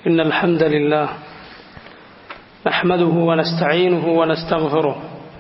إن الحمد لله نحمده ونستعينه ونستغفره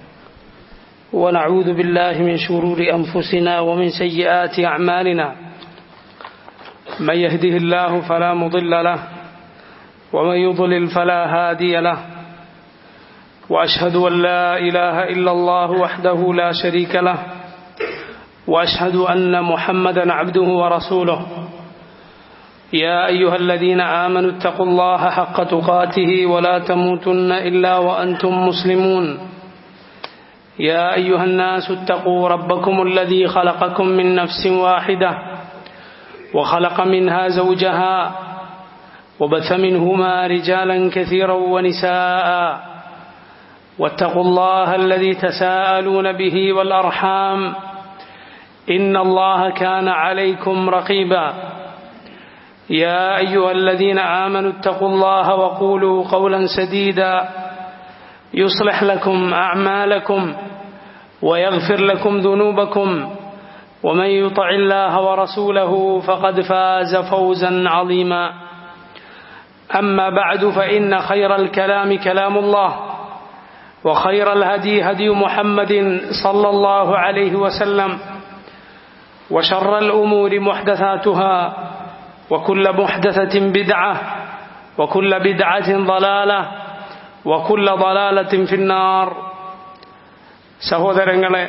ونعوذ بالله من شرور أنفسنا ومن سيئات أعمالنا من يهده الله فلا مضل له ومن يضلل فلا هادي له وأشهد أن لا إله إلا الله وحده لا شريك له وأشهد أن محمدا عبده ورسوله يا أيها الذين آمنوا اتقوا الله حق تقاته ولا تموتن إلا وأنتم مسلمون يا أيها الناس اتقوا ربكم الذي خلقكم من نفس واحدة وخلق منها زوجها وبث منهما رجالا كثيرا ونساء واتقوا الله الذي تساءلون به والأرحام إن الله كان عليكم رقيبا يا أيها الذين آمنوا اتقوا الله وقولوا قولا سديدا يصلح لكم أعمالكم ويغفر لكم ذنوبكم ومن يطع الله ورسوله فقد فاز فوزا عظيما أما بعد فإن خير الكلام كلام الله وخير الهدي هدي محمد صلى الله عليه وسلم وشر الأمور محدثاتها وكل محدثة بدعة وكل بدعة ضلالة وكل ضلالة في النار സഹോദരങ്ങളെ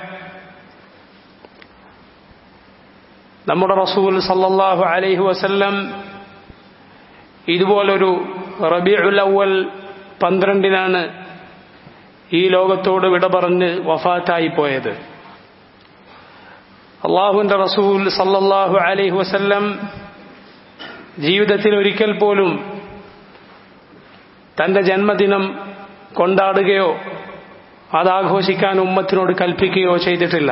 നമ്മുടെ റസൂൽ സല്ലല്ലാഹു അലൈഹി വസല്ലം ഇതുപോലൊരു റബീഉൽ അവൽ പന്ത്രണ്ടിനാണ് ഈ ലോകത്തോട് വിട പറഞ്ഞ് വഫാത്തായി പോയത് അള്ളാഹുവിന്റെ റസൂൽ സല്ലല്ലാഹു അലൈഹി വസല്ലം ജീവിതത്തിൽ ഒരിക്കൽ പോലും തന്റെ ജന്മദിനം കൊണ്ടാടുകയോ അതാഘോഷിക്കാൻ ഉമ്മത്തിനോട് കൽപ്പിക്കുകയോ ചെയ്തിട്ടില്ല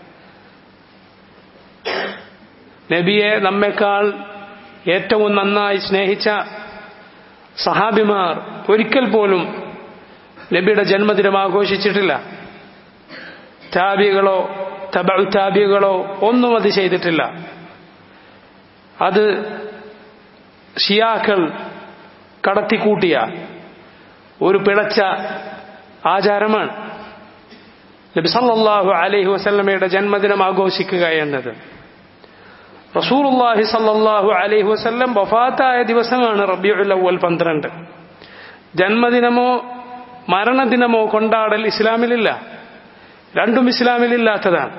നബിയെ നമ്മെക്കാൾ ഏറ്റവും നന്നായി സ്നേഹിച്ച സഹാബിമാർ ഒരിക്കൽ പോലും നബിയുടെ ജന്മദിനം ആഘോഷിച്ചിട്ടില്ല താബികളോ തബു താബികളോ ഒന്നും അത് ചെയ്തിട്ടില്ല അത് ഷിയാക്കൾ കടത്തിക്കൂട്ടിയ ഒരു പിഴച്ച ആചാരമാണ് നബി സല്ലല്ലാഹു അലൈഹി വസല്ലമയുടെ ജന്മദിനം ആഘോഷിക്കുക എന്നത് റസൂലുള്ളാഹി സല്ലല്ലാഹു അലൈഹി വസല്ലം വഫാത്തായ ദിവസമാണ് റബീഉൽ അവ്വൽ പന്ത്രണ്ട് ജന്മദിനമോ മരണദിനമോ കൊണ്ടാടൽ ഇസ്ലാമിലില്ല രണ്ടും ഇസ്ലാമിലില്ലാത്തതാണ്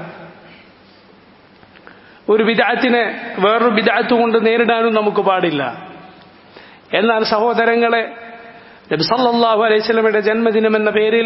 ഒരു വിദാത്തിനെ വേറൊരു വിദാത്ത് കൊണ്ട് നേരിടാനും നമുക്ക് പാടില്ല എന്നാൽ സഹോദരങ്ങളെ നബി സല്ലല്ലാഹു അലൈഹി സ്വലമയുടെ ജന്മദിനം എന്ന പേരിൽ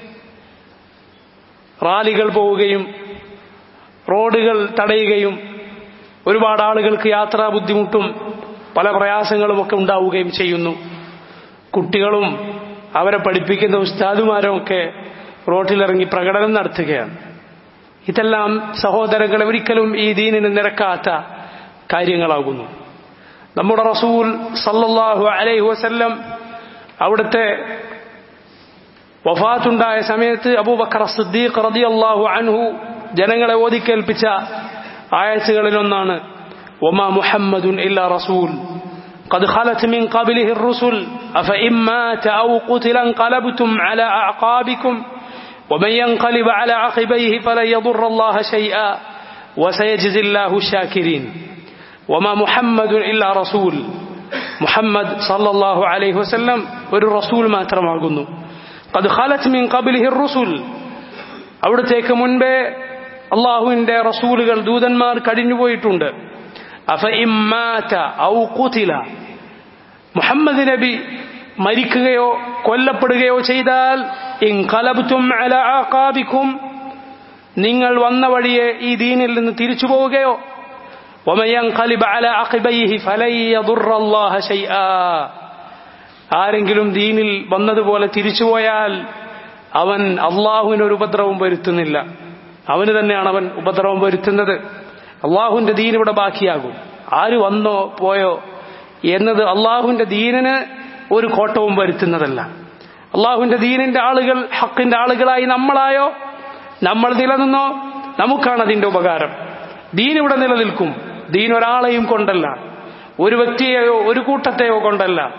റാലികൾ പോവുകയും റോഡുകൾ തടയുകയും ഒരുപാട് ആളുകൾക്ക് യാത്രാ ബുദ്ധിമുട്ടും പല പ്രയാസങ്ങളുമൊക്കെ ഉണ്ടാവുകയും ചെയ്യുന്നു കുട്ടികളും അവരെ പഠിപ്പിക്കുന്ന ഉസ്താദുമാരും ഒക്കെ റോഡിലിറങ്ങി പ്രകടനം നടത്തുകയാണ് ഇതെല്ലാം സഹോദരങ്ങളെ ഒരിക്കലും ഈ ദീനിന് നിരക്കാത്ത കാര്യങ്ങളാകുന്നു നമ്മുടെ റസൂൽ സല്ലല്ലാഹു അലൈഹി വസല്ലം അവിടുത്തെ വഫാത്തുണ്ടായ സമയത്ത് അബൂബക്കർ സിദ്ദീഖ് റളിയല്ലാഹു അൻഹു ജനങ്ങളെ ഓതിക്കേൽപ്പിച്ച ആയത്തുകളിലൊന്നാണ് ഒമാ മുഹമ്മദുൻ ഇല്ല റസൂൽ قد خلت من قبله الرسل أفإن مات أو قتل انقلبتم على أعقابكم ومن ينقلب على عقبيه فلن يضر الله شيئا وسيجزي الله الشاكرين وما محمد إلا رسول മുഹമ്മദ് സല്ലല്ലാഹു അലൈഹി വസല്ലം ഒരു റസൂൽ മാത്രമാകുന്നു അത് ഖലത് മിൻ ഖബ്ലിഹി റുസുൽ അവിടത്തേക്ക് മുൻപേ അള്ളാഹുവിന്റെ റസൂലുകൾ ദൂതന്മാർ കഴിഞ്ഞുപോയിട്ടുണ്ട് അഫ ഇമ്മാത ഔ ഖുതില മുഹമ്മദ് നബി മരിക്കുകയോ കൊല്ലപ്പെടുകയോ ചെയ്താൽ ഇൻഖലബ്തും അലാ ആഖാബിക്കും നിങ്ങൾ വന്ന വഴിയെ ഈ ദീനിൽ നിന്ന് തിരിച്ചു പോവുകയോ ومن ينقلب على عقبيه فلن يضر الله شيئا ആരെങ്കിലും ദീനിൽ വന്നതുപോലെ തിരിച്ചുപോയാൽ അവൻ അള്ളാഹുവിന് ഒരു ഉപദ്രവം വരുത്തുന്നില്ല അവന് തന്നെയാണ് അവൻ ഉപദ്രവം വരുത്തുന്നത് അള്ളാഹുവിന്റെ ദീൻ ഇവിടെ ബാക്കിയാകും ആര് വന്നോ പോയോ എന്നത് അള്ളാഹുവിന്റെ ദീനിന് ഒരു കോട്ടവും വരുത്തുന്നതല്ല അള്ളാഹുവിന്റെ ദീനിന്റെ ആളുകൾ ഹക്കിന്റെ ആളുകളായി നമ്മളായോ നമ്മൾ നിലനിന്നോ നമുക്കാണ് അതിന്റെ ഉപകാരം ദീൻ ഇവിടെ നിലനിൽക്കും ദീൻ ഒരാളെയും കൊണ്ടല്ല ഒരു വ്യക്തിയെയോ ഒരു കൂട്ടത്തെയോ കൊണ്ടല്ല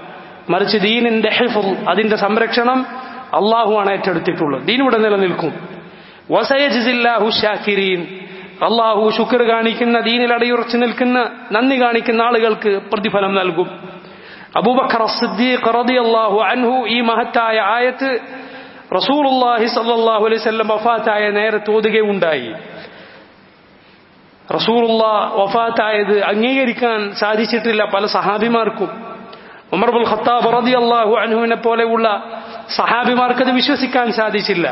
മറിച്ച് ദീനിന്റെ ഹിഫുൽ അതിന്റെ സംരക്ഷണം അള്ളാഹുവാണ് ഏറ്റെടുത്തിട്ടുള്ളത് ദീൻ ഇവിടെ നിലനിൽക്കും വസയജില്ലാഹു ഷാക്കിരീൻ അള്ളാഹു ശുക്ർ കാണിക്കുന്ന ദീനിൽ അടയുറച്ചു നിൽക്കുന്ന നന്ദി കാണിക്കുന്ന ആളുകൾക്ക് പ്രതിഫലം നൽകും അബൂബക്കർ സിദ്ദീഖ് റളിയല്ലാഹു അൻഹു ഈ മഹത്തായ ആയത്ത് റസൂലുള്ളാഹി സല്ലല്ലാഹു അലൈഹി വസല്ലം വഫാത്തായ നേരത്ത് ഓതുകയുണ്ടായി റസൂലുള്ള വഫാത്തായത് അംഗീകരിക്കാൻ സാധിച്ചിട്ടില്ല പല സഹാബിമാർക്കും ഉമർബുൽ ഖത്താബ് റളിയല്ലാഹു അൻഹുവിനെ പോലെയുള്ള സഹാബിമാർക്ക് അത് വിശ്വസിക്കാൻ സാധിച്ചില്ല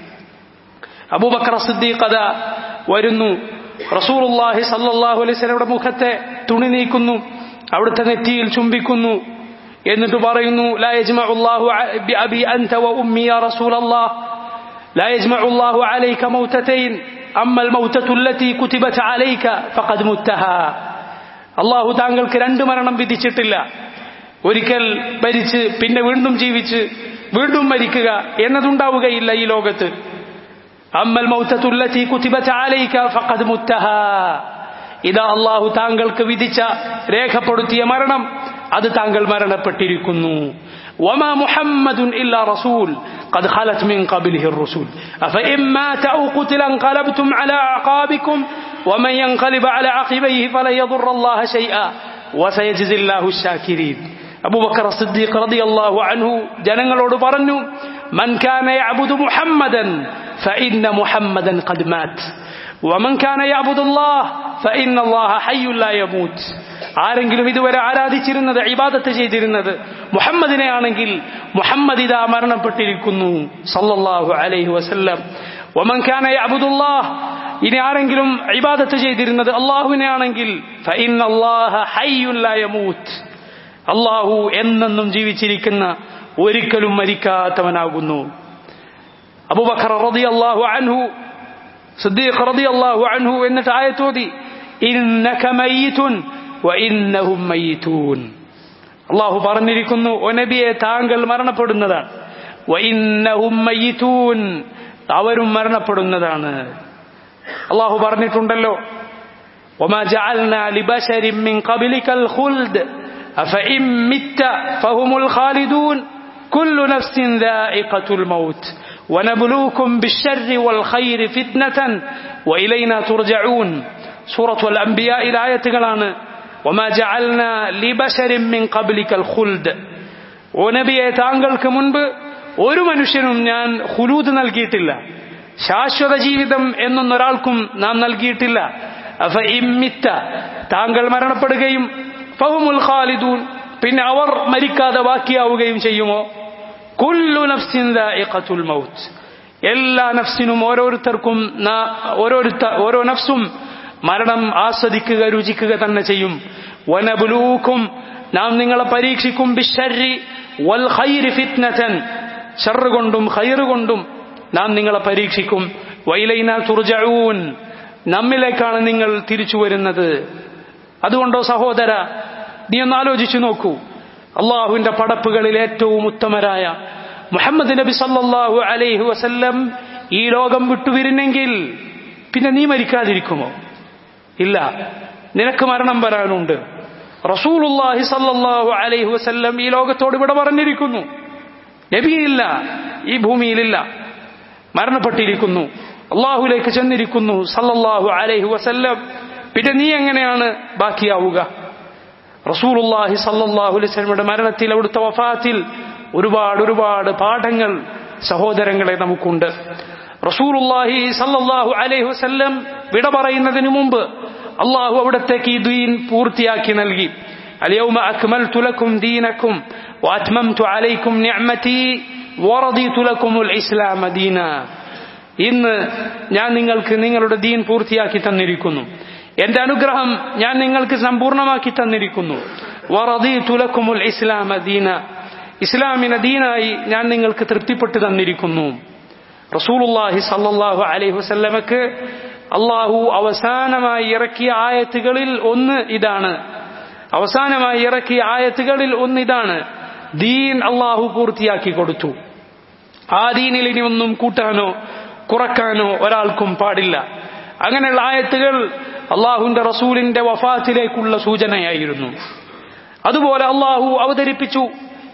അബൂബക്കർ സിദ്ദീഖ് അത വരുന്നു റസൂലുള്ളാഹി സല്ലല്ലാഹു അലൈഹി വസല്ലമയുടെ മുഖത്തെ തുണി നീക്കുന്നു അവിടുത്തെ നെറ്റിയിൽ ചുംബിക്കുന്നു എന്നിട്ട് പറയുന്നു ലാ യജ്മഉല്ലാഹു ബിഅബി അൻത വ ഉമ്മി യാ റസൂലല്ലാഹ് ലാ യജ്മഉല്ലാഹു അലൈക മൗതതൈൻ അമ്മ الموتة التي كتبت عليك فقد متها അള്ളാഹു താങ്കൾക്ക് രണ്ട് മരണം വിധിച്ചിട്ടില്ല ഒരിക്കൽ മരിച്ച് പിന്നെ വീണ്ടും ജീവിച്ച് വീണ്ടും മരിക്കുക എന്നതുണ്ടാവുകയില്ല ഈ ലോകത്ത് അമ്മൽ മൗത്തത്തുല്ലത്തി കുത്തിബത്ത് ആലയിക്ക ഫഖദ് മുത്തഹ ഇതാ അള്ളാഹു താങ്കൾക്ക് വിധിച്ച രേഖപ്പെടുത്തിയ മരണം അത് താങ്കൾ മരണപ്പെട്ടിരിക്കുന്നു وما محمد إلا رسول قد خلت من قبله الرسل أفإن مات أو قتل انقلبتم على أعقابكم ومن ينقلب على عقبيه فلن يضر الله شيئا وسيجزي الله الشاكرين أبو بكر الصديق رضي الله عنه ജനങ്ങളോട് പറഞ്ഞു من كان يعبد محمدا فإن محمدا قد مات ومن كان يعبد الله فإن الله حي لا يموت ആരെങ്കിലും ഇതുവരെ ആരാധിച്ചിരുന്നത് ഇബാദത്ത് ചെയ്തിരുന്നത് മുഹമ്മദിനെ ആണെങ്കിൽ മുഹമ്മദ് ഇതാ മരണപ്പെട്ടിരിക്കുന്നു സല്ലല്ലാഹു അലൈഹി വസല്ലം വമൻ കാന യഅബുദുല്ലാഹ് ഇനി ആരെങ്കിലും ഇബാദത്ത് ചെയ്തിരുന്നത് അള്ളാഹുവിനെ ആണെങ്കിൽ ഫഇന്നല്ലാഹ ഹയ്യുൻ ലാ യമൂത്ത് അള്ളാഹു എന്നെന്നും ജീവിച്ചിരിക്കുന്ന ഒരിക്കലും മരിക്കാത്തവനാകുന്നു അബൂബക്കർ റളിയല്ലാഹു അൻഹു സിദ്ദീഖ് റളിയല്ലാഹു അൻഹു എന്നിട്ട് ആയത്തോതി ഇന്നക മയ്യിതുൻ വഇന്നഹും മയ്യിതൂൻ അള്ളാഹു പറഞ്ഞിരിക്കുന്നു ഓ നബിയെ താങ്കൾ മരണപ്പെടുന്നതാണ് വഇന്നഹും മയ്യിതൂൻ അവരും മരണപ്പെടുന്നതാണ് അള്ളാഹു പറഞ്ഞിട്ടുണ്ടല്ലോ وما جعلنا لبشر من قبلك الخلد أفإن مت فهم الخالدون كل نفس ذائقة الموت ونبلوكم بالشر والخير فتنة وإلينا ترجعون سورة الأنبياء إلى آية قلانه وما جعلنا لبشر من قبلك الخلد ونبيه താങ്കൾക്ക് മുൻപ് ഒരു മനുഷ്യനും ഞാൻ ഹുലൂദ് നൽകിയിട്ടില്ല ശാശ്വത ജീവിതം എന്നൊന്നൊരാൾക്കും നാം നൽകിയിട്ടില്ല അഫ ഇമ്മിത്ത താങ്കൾ മരണപ്പെടുകയും ഫഹുമുൽ ഖാലിദൂൻ പിന്നെ അവർ മരിക്കാതെ ബാക്കിയാവുകയും ചെയ്യുമോ കുല്ലു നഫ്സിൻ ദാഇഖത്തുൽ മൗത്ത് എല്ലാ നഫ്സിനും ഓരോരുത്തർക്കും ഓരോരുത്ത ഓരോ നഫ്സും മരണം ആസ്വദിക്കുക രുചിക്കുക തന്നെ ചെയ്യും വനബുലൂക്കും നാം നിങ്ങളെ പരീക്ഷിക്കും ബിഷരി വൽ ഖൈരി ഫിത്നതൻ ഷർറ് കൊണ്ടും ഖൈറ് കൊണ്ടും നാം നിങ്ങളെ പരീക്ഷിക്കും വൈലൈന തുർജഊൻ നമ്മിലേക്കാണ് നിങ്ങൾ തിരിച്ചു വരുന്നത് അതുകൊണ്ടോ സഹോദര നീ ഒന്ന് ആലോചിച്ചു നോക്കൂ അള്ളാഹുവിന്റെ പടപ്പുകളിൽ ഏറ്റവും ഉത്തമരായ മുഹമ്മദ് നബി സല്ലല്ലാഹു അലൈഹി വസല്ലം ഈ ലോകം വിട്ടുവിരുന്നെങ്കിൽ പിന്നെ നീ മരിക്കാതിരിക്കുമോ ഇല്ല നിനക്ക് മരണം വരാനുണ്ട് റസൂലുല്ലാഹി സല്ലല്ലാഹു അലൈഹി വസല്ലം ഈ ലോകത്തോട് ഇവിടെ പറഞ്ഞിരിക്കുന്നു നബിയില്ല ഈ ഭൂമിയിലില്ല മരണപ്പെട്ടിരിക്കുന്നു അള്ളാഹുലേക്ക് ചെന്നിരിക്കുന്നു സല്ലല്ലാഹു അലൈഹി വസല്ലം പിന്നെ നീ എങ്ങനെയാണ് ബാക്കിയാവുക റസൂലുല്ലാഹി സല്ലല്ലാഹു അലൈഹി വസല്ലമയുടെ മരണത്തിൽ അവിടുത്തെ വഫാത്തിൽ ഒരുപാട് ഒരുപാട് പാഠങ്ങൾ സഹോദരങ്ങളെ നമുക്കുണ്ട് റസൂലുല്ലാഹി സല്ലല്ലാഹു അലൈഹി വസല്ലം വിട പറയുന്നതിനു മുമ്പ് അള്ളാഹു അവിടത്തേക്ക് ഈ ദീൻ പൂർത്തിയാക്കി നൽകി اليوم أكملت لكم دينكم وأتممت عليكم نعمتي ورضيت لكم الإسلام دينا ഇന്ന് ഞാൻ നിങ്ങൾക്ക് നിങ്ങളുടെ ദീൻ പൂർത്തിയാക്കി തന്നിരിക്കുന്നു എന്റെ അനുഗ്രഹം ഞാൻ നിങ്ങൾക്ക് സമ്പൂർണമാക്കി തന്നിരിക്കുന്നു വറദീതുലക്കുമുൽ ഇസ്ലാമ ദീന ഇസ്ലാമിനെ ദീനായി ഞാൻ നിങ്ങൾക്ക് തൃപ്തിപ്പെട്ട് തന്നിരിക്കുന്നു റസൂലുള്ളാഹി സല്ലല്ലാഹു അലൈഹി വസല്ലമക്ക് അള്ളാഹു അവസാനമായി ഇറക്കിയ ആയത്തുകളിൽ ഒന്ന് ഇതാണ് അവസാനമായി ഇറക്കിയ ആയത്തുകളിൽ ഒന്ന് ഇതാണ് ദീൻ അള്ളാഹു പൂർത്തിയാക്കി കൊടുത്തു ആ ദീനിൽ ഇനി ഒന്നും കൂട്ടാനോ കുറക്കാനോ ഒരാൾക്കും പാടില്ല അങ്ങനെയുള്ള ആയത്തുകൾ അള്ളാഹുവിന്റെ റസൂലിന്റെ വഫാത്തിലേക്കുള്ള സൂചനയായിരുന്നു അതുപോലെ അള്ളാഹു അവതരിപ്പിച്ചു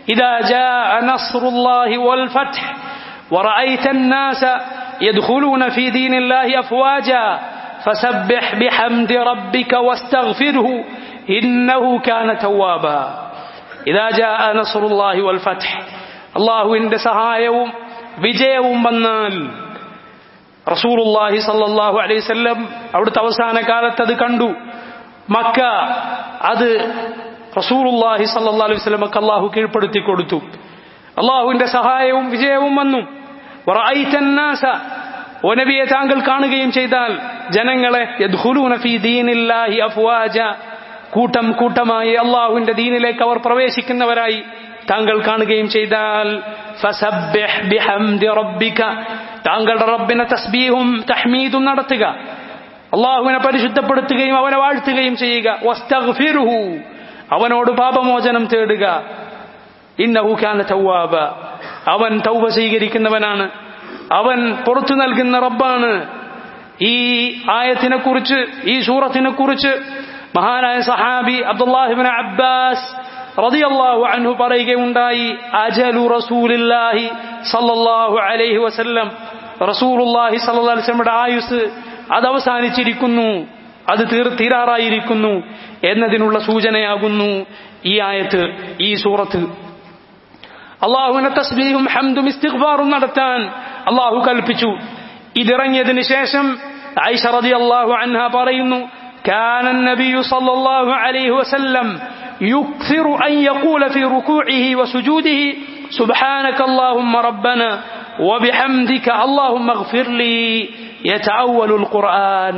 إذا جاء نصر الله والفتح ورأيت الناس يدخلون في دين الله أفواجا فسبح بحمد ربك واستغفره إنه كان توابا إذا جاء نصر الله والفتح الله عند സഹായവും വിജയവും വന്നാൽ റസൂലുള്ളാഹി സല്ലല്ലാഹു അലൈഹി വസല്ലം അവിടുത്തെ അവസാന കാലത്ത് അത് കണ്ടു മക്ക അത് റസൂലുള്ളാഹി സല്ലല്ലാഹു അലൈഹി വസല്ലമക്ക് അള്ളാഹു കീഴ്പ്പെടുത്തി കൊടുത്തു അള്ളാഹുവിന്റെ സഹായവും വിജയവും വന്നു വറഅയ്ത الناس ഓ നബിയെ താങ്കൾ കാണുകയും ചെയ്താൽ ജനങ്ങളെ യദ്ഖുലൂന ഫീ ദീനില്ലാഹി അഫ്വാജ കൂട്ടം കൂട്ടമായി അള്ളാഹുവിന്റെ ദീനിലേക്ക് അവർ പ്രവേശിക്കുന്നവരായി താങ്കൾ കാണുകയും ചെയ്താൽ ഫസബ്ബിഹ് ബിഹംദി റബ്ബിക താങ്കളുടെ റബ്ബിനെ തസ്ബീഹും തഹ്മീദും നടത്തുക അള്ളാഹുവിനെ പരിശുദ്ധപ്പെടുത്തുകയും അവനെ വാഴ്ത്തുകയും ചെയ്യുക വസ്തഗ്ഫിറുഹു അവനോട് പാപമോചനം തേടുക ഇന്നഹു കാന തവ്വാബ അവൻ തൗബ സ്വീകരിക്കുന്നവനാണ് അവൻ പുറത്തു നൽകുന്ന റബ്ബാണ് ഈ ആയത്തിനെ കുറിച്ച് ഈ സൂറത്തിനെ കുറിച്ച് മഹാനായ സഹാബി അബ്ദുല്ലാഹിബിൻ അബ്ബാസ് റളിയല്ലാഹു അൻഹു പറയുകയുണ്ടായി അജലു റസൂലില്ലാഹി സല്ലല്ലാഹു അലൈഹി വസല്ലം റസൂലുള്ളാഹി സല്ലല്ലാഹു അലൈഹി വസല്ലമയുടെ ആയുസ് അത് അവസാനിച്ചിരിക്കുന്നു അത് തീർ തീരാറായിരിക്കുന്നു എന്നതിനുള്ള സൂചനയാകുന്നു ഈ ആയത്ത് ഈ സൂറത്ത് അള്ളാഹുവിനെ തസ്ബീഹും ഹംദും ഇസ്തിഗ്ഫാറും നടത്താൻ അള്ളാഹു കൽപ്പിച്ചു ഇതിറങ്ങിയതിന് ശേഷം ഐഷ റളിയല്ലാഹു അൻഹ പറയുന്നു كان النبي صلى الله عليه وسلم يكثر أن يقول في ركوعه وسجوده سبحانك اللهم ربنا وبحمدك اللهم اغفر لي يتأول القرآن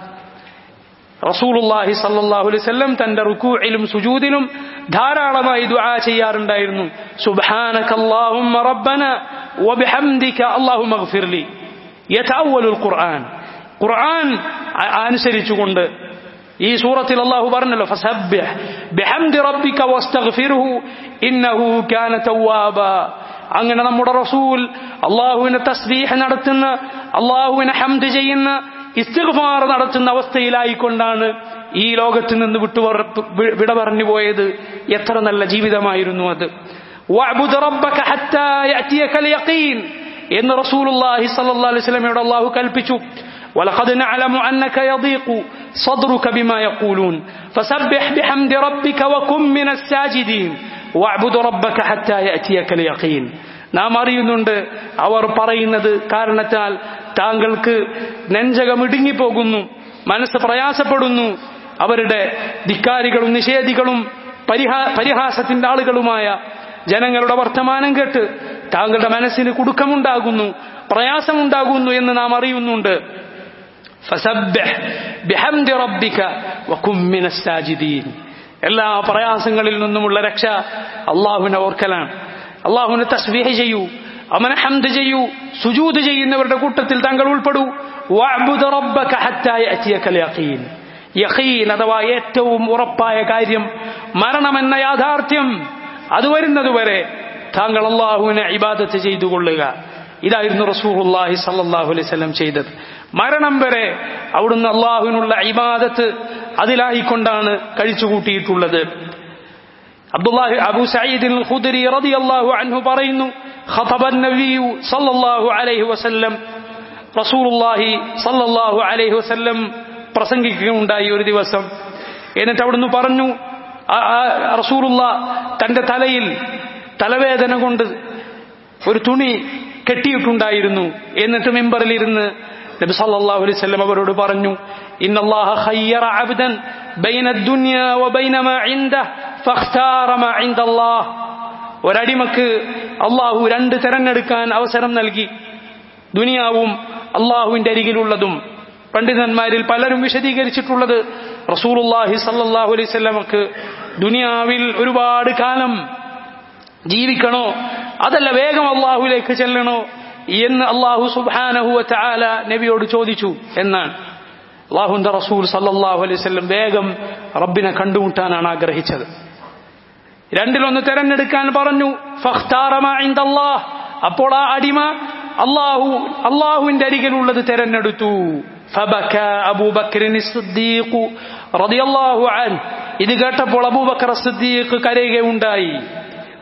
റസൂലുള്ളാഹി സല്ലല്ലാഹു അലൈഹി വസല്ലം തന്റെ റുക്കൂഇലും സുജൂദിലും ധാരാളമായി ദുആ ചെയ്യാറുണ്ടായിരുന്നു സുബ്ഹാനകല്ലാഹുമ്മ റബ്ബന വബിഹംദിക അല്ലാഹുമ്മ ഇഗ്ഫിർലി യതഅവ്വലുൽ ഖുർആൻ ഖുർആൻ അനുസരിച്ചുകൊണ്ട് ഈ സൂറത്തിൽ അല്ലാഹു പറഞ്ഞല്ലോ ഫസബ്ബിഹ് ബിഹംദി റബ്ബിക വസ്തഗ്ഫിർഹു ഇന്നഹു കാന തവ്വാബ അങ്ങനെ നമ്മുടെ റസൂൽ അള്ളാഹുവിനെ തസ്ബീഹ് നടത്തുന്ന അള്ളാഹുവിനെ ഹംദ് ചെയ്യുന്ന ഇസ്തിഗ്ഫാർ നടത്തുന്ന അവസ്ഥയിലായിക്കൊണ്ടാണ് ഈ ലോകത്ത് നിന്ന് വിട്ടു വിട പറഞ്ഞു പോയത് എത്ര നല്ല ജീവിതമായിരുന്നു അത് വഅ്ബുദ് റബ്ബക ഹത്താ യഅതിയകൽ യഖീൻ എന്ന് റസൂലുള്ളാഹി സ്വല്ലല്ലാഹു അലൈഹി വസല്ലമയോട് അല്ലാഹു കൽപ്പിച്ചു ولقد نعلم أنك يضيق صدرك بما يقولون فسبح بحمد ربك وكن من الساجدين واعبد ربك حتى يأتيك اليقين നാം അറിയുന്നുണ്ട് അവർ പറയുന്നത് കാരണത്താൽ താങ്കൾക്ക് നെഞ്ചകം ഇടുങ്ങിപ്പോകുന്നു മനസ്സ് പ്രയാസപ്പെടുന്നു അവരുടെ ധിക്കാരികളും നിഷേധികളും പരിഹാ പരിഹാസത്തിന്റെ ആളുകളുമായ ജനങ്ങളുടെ വർത്തമാനം കേട്ട് താങ്കളുടെ മനസ്സിന് കുടുക്കമുണ്ടാകുന്നു പ്രയാസമുണ്ടാകുന്നു എന്ന് നാം അറിയുന്നുണ്ട് എല്ലാ പ്രയാസങ്ങളിൽ നിന്നുമുള്ള രക്ഷ അള്ളാഹുവിനെ ഓർക്കലാണ് അള്ളാഹുവിനെ തസ്ബീഹ് ചെയ്യൂ അവനെ ഹംദ് ചെയ്യൂ സുജൂദ് ചെയ്യുന്നവരുടെ കൂട്ടത്തിൽ താങ്കൾ ഉൾപ്പെടൂ യഖീൻ അഥവാ ഏറ്റവും ഉറപ്പായ കാര്യം മരണമെന്ന യാഥാർത്ഥ്യം അത് വരുന്നതുവരെ താങ്കൾ അള്ളാഹുവിനെ ഇബാദത്ത് ചെയ്തു കൊള്ളുക ഇതായിരുന്നു റസൂഹുല്ലാഹി സല്ലാഹു അലൈഹി സ്വലം ചെയ്തത് മരണം വരെ അവിടുന്ന് അള്ളാഹുവിനുള്ള ഇബാദത്ത് അതിലായിക്കൊണ്ടാണ് കഴിച്ചുകൂട്ടിയിട്ടുള്ളത് അബ്ദുല്ലാഹി അബു സഈദ് ഖുദരി റളിയല്ലാഹു അൻഹു പറയുന്നു ഖതബ നബി സല്ലല്ലാഹു അലൈഹി വസല്ലം റസൂലുള്ളാഹി സല്ലല്ലാഹു അലൈഹി വസല്ലം പ്രസംഗിക്കുകയുണ്ടായി ഒരു ദിവസം എന്നിട്ട് അവിടുന്ന് പറഞ്ഞു റസൂലുള്ള തന്റെ തലയിൽ തലവേദന കൊണ്ട് ഒരു തുണി കെട്ടിയിട്ടുണ്ടായിരുന്നു എന്നിട്ട് മെമ്പറിൽ ഇരുന്ന് നബി സല്ലല്ലാഹു അലൈഹി വസല്ലം അവരോട് പറഞ്ഞു ഇന്നല്ലാഹ ഖയ്യറ അബ്ദൻ ബൈന ദുനിയ വബൈന മാ ഇൻദഹ് ഫഖ്താറ മാ ഇൻദല്ലാഹ് ഒരടിമക്ക് അള്ളാഹു രണ്ട് തെരഞ്ഞെടുക്കാൻ അവസരം നൽകി ദുനിയാവും അള്ളാഹുവിന്റെ അരികിലുള്ളതും പണ്ഡിതന്മാരിൽ പലരും വിശദീകരിച്ചിട്ടുള്ളത് റസൂലുള്ളാഹി സല്ലല്ലാഹു അലൈഹി വസല്ലമക്ക് ദുനിയാവിൽ ഒരുപാട് കാലം ജീവിക്കണോ അതല്ല വേഗം അള്ളാഹുലേക്ക് ചെല്ലണോ എന്ന് അള്ളാഹു സുബാനഹുവ ചാല നബിയോട് ചോദിച്ചു എന്നാണ് അള്ളാഹുന്റെ റസൂൽ സല്ലാഹു അലൈഹി സ്വല്ലം വേഗം റബ്ബിനെ കണ്ടുമുട്ടാനാണ് ആഗ്രഹിച്ചത് രണ്ടിലൊന്ന് തെരഞ്ഞെടുക്കാൻ പറഞ്ഞു ഫഖ്താറമാഅല്ലാഹ് അപ്പോൾ ആ അടിമ അള്ളാഹു അള്ളാഹുവിന്റെ അരികിലുള്ളത് തെരഞ്ഞെടുത്തു ഫബക അബൂബക്കറിന് സിദ്ദീഖു റളിയല്ലാഹു അൻഹു ഇത് കേട്ടപ്പോൾ അബൂബക്കർ സിദ്ദീഖ് കരയുകയുണ്ടായി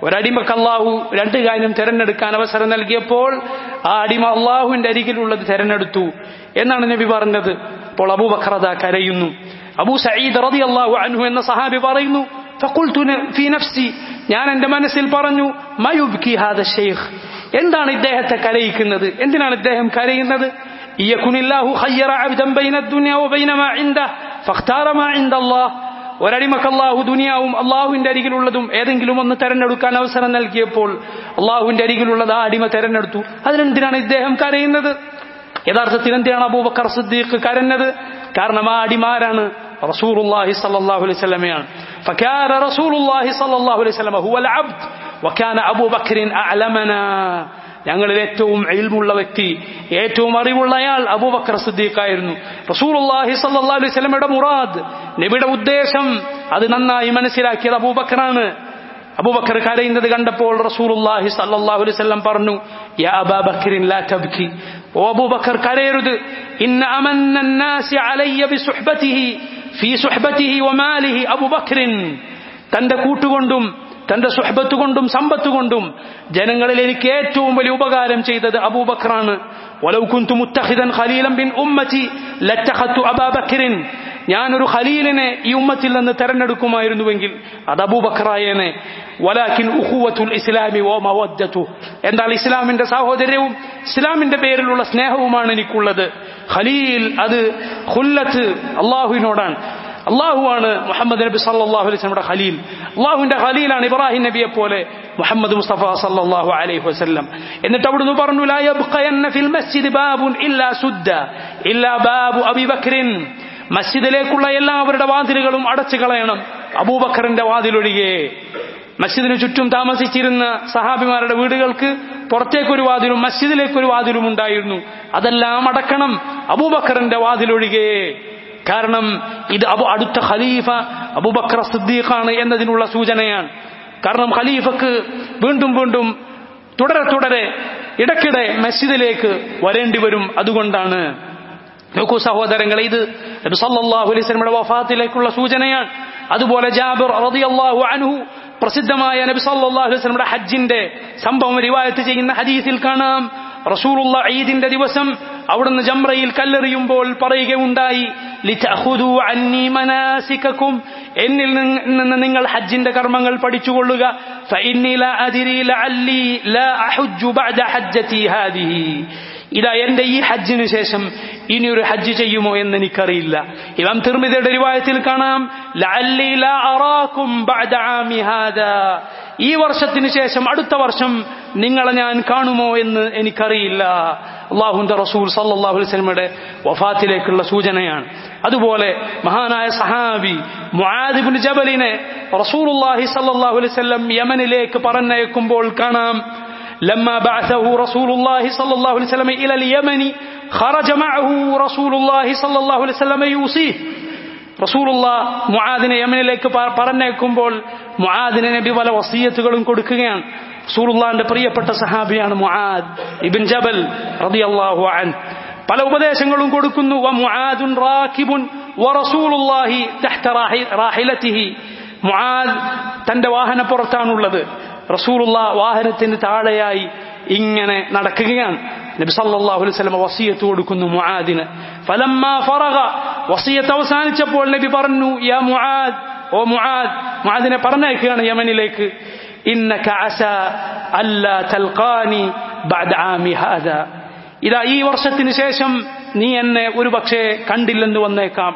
ഒരടിമക്ക് അള്ളാഹു രണ്ട് കാര്യം തിരഞ്ഞെടുക്കാൻ അവസരം നൽകിയപ്പോൾ ആ അടിമ അള്ളാഹുവിന്റെ അരികിലുള്ളത് തിരഞ്ഞെടുത്തു എന്നാണ് നബി പറഞ്ഞത് അപ്പോൾ അബൂബക്കർ അതാ കരയുന്നു അബൂ സയ്യിദ് റതി അള്ളാഹു അൻഹു എന്ന സഹാബി പറയുന്നു ഫഖുൽതു ഫീ നഫ്സി ഞാൻ എന്റെ മനസ്സിൽ പറഞ്ഞു മയുബ്കി ഹാദ ഷെയ്ഖ് എന്താണ് ഇദ്ദേഹത്തെ കരയിക്കുന്നത് എന്തിനാണ് ഇദ്ദേഹം കരയുന്നത് ഇയകുനില്ലാഹു ഖയ്യറ അബ്ദൻ ബൈന ദുനിയ വബൈന മാ ഇൻദഹ ഫഖ്താറ മാ ഇൻദല്ലാഹ് ഒരടിമക്ക് അള്ളാഹു ദുനിയാവും അള്ളാഹുവിന്റെ അരികിലുള്ളതും ഏതെങ്കിലും ഒന്ന് തെരഞ്ഞെടുക്കാൻ അവസരം നൽകിയപ്പോൾ അള്ളാഹുവിന്റെ അരികിലുള്ളത് ആ അടിമ തെരഞ്ഞെടുത്തു അതിനെന്തിനാണ് ഇദ്ദേഹം കരയുന്നത് യഥാർത്ഥത്തിൽ എന്തിനാണ് അബൂബക്കർ സിദ്ദീഖ് കരഞ്ഞത് കാരണം ആ അടിമാരാണ് റസൂലുള്ളാഹി സ്വല്ലല്ലാഹു അലൈഹി വസല്ലമയാണ് فكان رسول الله صلى الله عليه وسلم هو العبد وكان أبو بكر أعلمنا ഞങ്ങളിൽ ഏറ്റവും ഇൽമുള്ള വ്യക്തി ഏറ്റവും അറിവുള്ളയാൾ അബൂബക്കർ സിദ്ദീഖായിരുന്നു റസൂലുള്ളാഹി സ്വല്ലല്ലാഹു അലൈഹി വസല്ലമയുടെ മുറാദ് നബിയുടെ ഉദ്ദേശം അത് നന്നായി മനസ്സിലാക്കിയത് അബൂബക്കറാണ് അബൂബക്കർ കരയുന്നത് കണ്ടപ്പോൾ റസൂലുള്ളാഹി സ്വല്ലല്ലാഹു അലൈഹി വസല്ലം പറഞ്ഞു യാ അബാബക്കറിൻ ലാ തബ്കി ഓ അബൂബക്കർ കരയരുത് ഇന്ന അമന്ന الناس علي بصحبته في صحبته وماله അബൂബക്കറിൻ തന്റെ കൂട്ടുകൊണ്ടും തന്റെ സുഹബത്ത് കൊണ്ടും സമ്പത്ത് കൊണ്ടും ജനങ്ങളിൽ എനിക്ക് ഏറ്റവും വലിയ ഉപകാരം ചെയ്തത് അബൂബക്കറാണ് ولو كنت متخذا خليلا من امتي لاتخذت ابا بكر ഞാനൊരു ഖലീലിനെ ഈ ഉമ്മത്തിൽ നിന്ന് തെരഞ്ഞെടുക്കുമായിരുന്നുവെങ്കിൽ അത് അബൂബക്കറായേനെ വലാക്കിൻ ഉഹുവത്തുൽ ഇസ്ലാമി ഓ മവദ്ദത്തു എന്നാൽ ഇസ്ലാമിന്റെ സാഹോദര്യവും ഇസ്ലാമിന്റെ പേരിലുള്ള സ്നേഹവുമാണ് എനിക്കുള്ളത് ഖലീൽ അത് ഖുല്ലത്ത് അള്ളാഹുവിനോടാണ് അള്ളാഹുവാണ് മുഹമ്മദ് നബി സല്ലാഹു അലൈഹി നമ്മുടെ ഖലീൽ അള്ളാഹുവിന്റെ ഖലീലാണ് ഇബ്രാഹിം നബിയെ പോലെ മുഹമ്മദ് മുസ്തഫ സല്ലല്ലാഹു അലൈഹി വസല്ലം എന്നിട്ട് അവിടുന്ന് പറഞ്ഞു ലാ യബ്ഖയന്ന ഫിൽ മസ്ജിദ് ബാബുൻ ഇല്ലാ സുദ്ദ ഇല്ലാ ബാബു അബീബക്രിൻ മസ്ജിദിലേക്കുള്ള എല്ലാവരുടെ വാതിലുകളും അടച്ചു കളയണം അബൂബക്കറിന്റെ വാതിലൊഴികെ മസ്ജിദിന് ചുറ്റും താമസിച്ചിരുന്ന സഹാബിമാരുടെ വീടുകൾക്ക് പുറത്തേക്കൊരു വാതിലും മസ്ജിദിലേക്കൊരു വാതിലും ഉണ്ടായിരുന്നു അതെല്ലാം അടക്കണം അബൂബക്കറിന്റെ വാതിലൊഴികെ കാരണം ഇത് അബു അടുത്ത ഖലീഫ അബൂബക്കർ സിദ്ദീഖാണ് എന്നതിനുള്ള സൂചനയാണ് കാരണം ഖലീഫക്ക് വീണ്ടും വീണ്ടും തുടരെ തുടരെ ഇടയ്ക്കിടെ മസ്ജിദിലേക്ക് വരേണ്ടി വരും അതുകൊണ്ടാണ് നോക്കൂ സഹോദരങ്ങളെ ഇത് നബി സല്ലല്ലാഹു അലൈഹി വസല്ലമയുടെ വഫാത്തിലേക്കുള്ള സൂചനയാണ് അതുപോലെ ജാബിർ റളിയല്ലാഹു അൻഹു പ്രസിദ്ധമായ നബി സല്ലല്ലാഹു അലൈഹി വസല്ലമയുടെ ഹജ്ജിന്റെ സംഭവം റിവായത്ത് ചെയ്യുന്ന ഹദീസിൽ കാണാം റസൂലുള്ള ഈദിന്റെ ദിവസം അവിടുന്ന് ജംറയിൽ കല്ലെറിയുമ്പോൾ പറയുകയുണ്ടായി ലിതഖുദു അന്നി മനാസികക്കും എന്നിൽ നിന്ന് നിങ്ങൾ ഹജ്ജിന്റെ കർമ്മങ്ങൾ പഠിച്ചുകൊള്ളുക ഫഇന്നി ലാ അദ്രി ലഅല്ലി ലാ അഹുജ്ജു ബഅദ ഹജ്ജതി ഹാദിഹി ഇതാ എന്റെ ഈ ഹജ്ജിനു ശേഷം ഇനി ഒരു ഹജ്ജ് ചെയ്യുമോ എന്ന് എനിക്കറിയില്ല ഇമാം തിർമിതയുടെ റിവായത്തിൽ കാണാം ലഅല്ലി ലാ അറാക്കും ബഅദ ആമി ഹാദാ ഈ വർഷത്തിന് ശേഷം അടുത്ത വർഷം നിങ്ങളെ ഞാൻ കാണുമോ എന്ന് എനിക്കറിയില്ല അള്ളാഹുന്റെ റസൂൽ സല്ലാഹു വസ്ലമയുടെ വഫാത്തിലേക്കുള്ള സൂചനയാണ് അതുപോലെ മഹാനായ സഹാബി മുആദിബിൻ ജബലിനെ റസൂലുള്ളാഹി സല്ലല്ലാഹു അലൈഹി വസല്ലം യമനിലേക്ക് പറഞ്ഞയക്കുമ്പോൾ കാണാം لما بعثه رسول الله صلى الله عليه وسلم إلى اليمن خرج معه رسول الله صلى الله عليه وسلم يوصيه റസൂലുള്ള മുആദിനെ യമനിലേക്ക് പറഞ്ഞേക്കുമ്പോൾ മുആദിനെ നബി പല വസീയത്തുകളും കൊടുക്കുകയാണ് റസൂലുള്ളാന്റെ പ്രിയപ്പെട്ട സഹാബിയാണ് മുആദ് ഇബിൻ ജബൽ റളിയല്ലാഹു അൻ പല ഉപദേശങ്ങളും കൊടുക്കുന്നു വ മുആദുൻ റാകിബുൻ വ റസൂലുള്ളാഹി തഹ്ത റാഹിലതിഹി മുആദ് തന്റെ വാഹനപ്പുറത്താണുള്ളത് റസൂലുള്ള വാഹനത്തിന് താഴെയായി ഇങ്ങനെ നടക്കുകയാണ് നബി സല്ലല്ലാഹു അലൈഹി വസല്ലം വസിയത്ത് കൊടുക്കുന്നു മുആദിന് ഫലമ്മാ ഫറഗ വസിയത്ത് അവസാനിച്ചപ്പോൾ നബി പറഞ്ഞു യാ മുആദ് ഓ മുആദ് മുആദിനെ പറഞ്ഞയക്കുകയാണ് യമനിലേക്ക് ഇന്നക അസ അല്ലാ തൽഖാനി ബഅദ ആമി ഹാദാ ഇതാ ഈ വർഷത്തിന് ശേഷം നീ എന്നെ ഒരുപക്ഷെ കണ്ടില്ലെന്ന് വന്നേക്കാം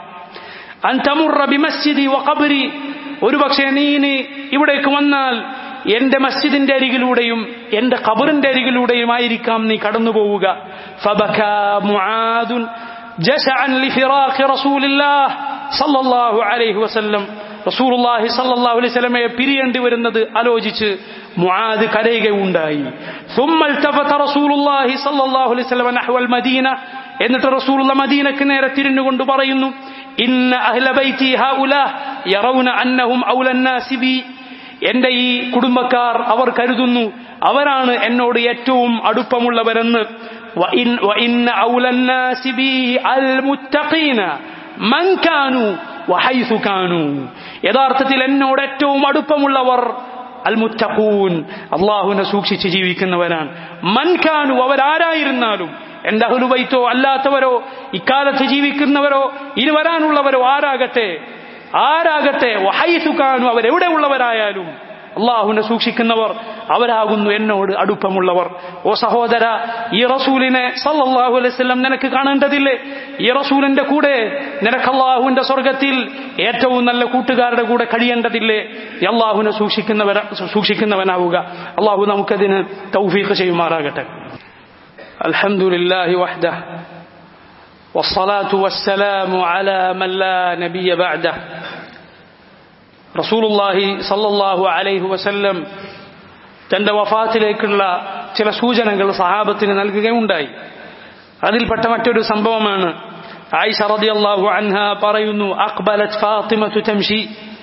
അൻ തമുറ ബിമസ്ജിദി വഖബ്രി ഒരുപക്ഷെ നീ ഇനി ഇവിടേക്ക് വന്നാൽ എന്റെ മസ്ജിദിന്റെ അരികിലൂടെയും എന്റെ ഖബറിന്റെ അരികിലൂടെയുമായിരിക്കാം നീ കടന്നു പോവുക റസൂലുള്ളാഹി സല്ലല്ലാഹു അലൈഹി വസല്ലമയെ പിരിയേണ്ടി വരുന്നത് ആലോചിച്ച് മുആദ് കരയുകയുണ്ടായി ثم التفت رسول الله صلى الله عليه وسلم نحو المدينه എന്നിട്ട് റസൂലുള്ള മദീനക്ക് നേരെ തിരിഞ്ഞുകൊണ്ട് പറയുന്നു ഇന്ന അഹ്ല ബൈതി ഹൗലാ യറൗന അന്നഹും ഔല الناس ബി എന്റെ ഈ കുടുംബക്കാർ അവർ കരുതുന്നു അവരാണ് എന്നോട് ഏറ്റവും അടുപ്പമുള്ളവരെന്ന് യഥാർത്ഥത്തിൽ എന്നോട് ഏറ്റവും അടുപ്പമുള്ളവർ അൽ മുത്തഖൂൻ അള്ളാഹുവിനെ സൂക്ഷിച്ച് ജീവിക്കുന്നവരാണ് മൻഖാനു അവരാരായിരുന്നാലും എന്റെ അഹുലുബൈത്തോ അല്ലാത്തവരോ ഇക്കാലത്ത് ജീവിക്കുന്നവരോ ഇനി വരാനുള്ളവരോ ആരാകട്ടെ ആരാകട്ടെ വഹൈസുക്കാനു അവരെവിടെ ഉള്ളവരായാലും അള്ളാഹുവിനെ സൂക്ഷിക്കുന്നവർ അവരാകുന്നു എന്നോട് അടുപ്പമുള്ളവർ ഓ സഹോദര ഈ റസൂലിനെ സല്ലല്ലാഹു അലൈഹി വസല്ലം നിനക്ക് കാണേണ്ടതില്ലേ ഈ റസൂലിന്റെ കൂടെ നിനക്ക് അള്ളാഹുവിന്റെ സ്വർഗത്തിൽ ഏറ്റവും നല്ല കൂട്ടുകാരുടെ കൂടെ കഴിയേണ്ടതില്ലേ ഈ അള്ളാഹുവിനെ സൂക്ഷിക്കുന്നവര സൂക്ഷിക്കുന്നവനാവുക അള്ളാഹു നമുക്കതിന് തൗഫീഖ് ചെയ്യുമാറാകട്ടെ അൽഹംദുലില്ലാഹി വഹ്ദ والصلاة والسلام على من لا نبي بعده റസൂലുല്ലാഹി സല്ലല്ലാഹു അലൈഹി വസല്ലം തന്റെ വഫാത്തിലേക്കുള്ള ചില സൂചനകൾ സഹാബത്തിന് നൽകുകയുണ്ടായി അതിൽപ്പെട്ട മറ്റൊരു സംഭവമാണ് ആയിഷ റളിയല്ലാഹു അൻഹ പറയുന്നു അഖ്ബലത് ഫാത്തിമതു തംഷി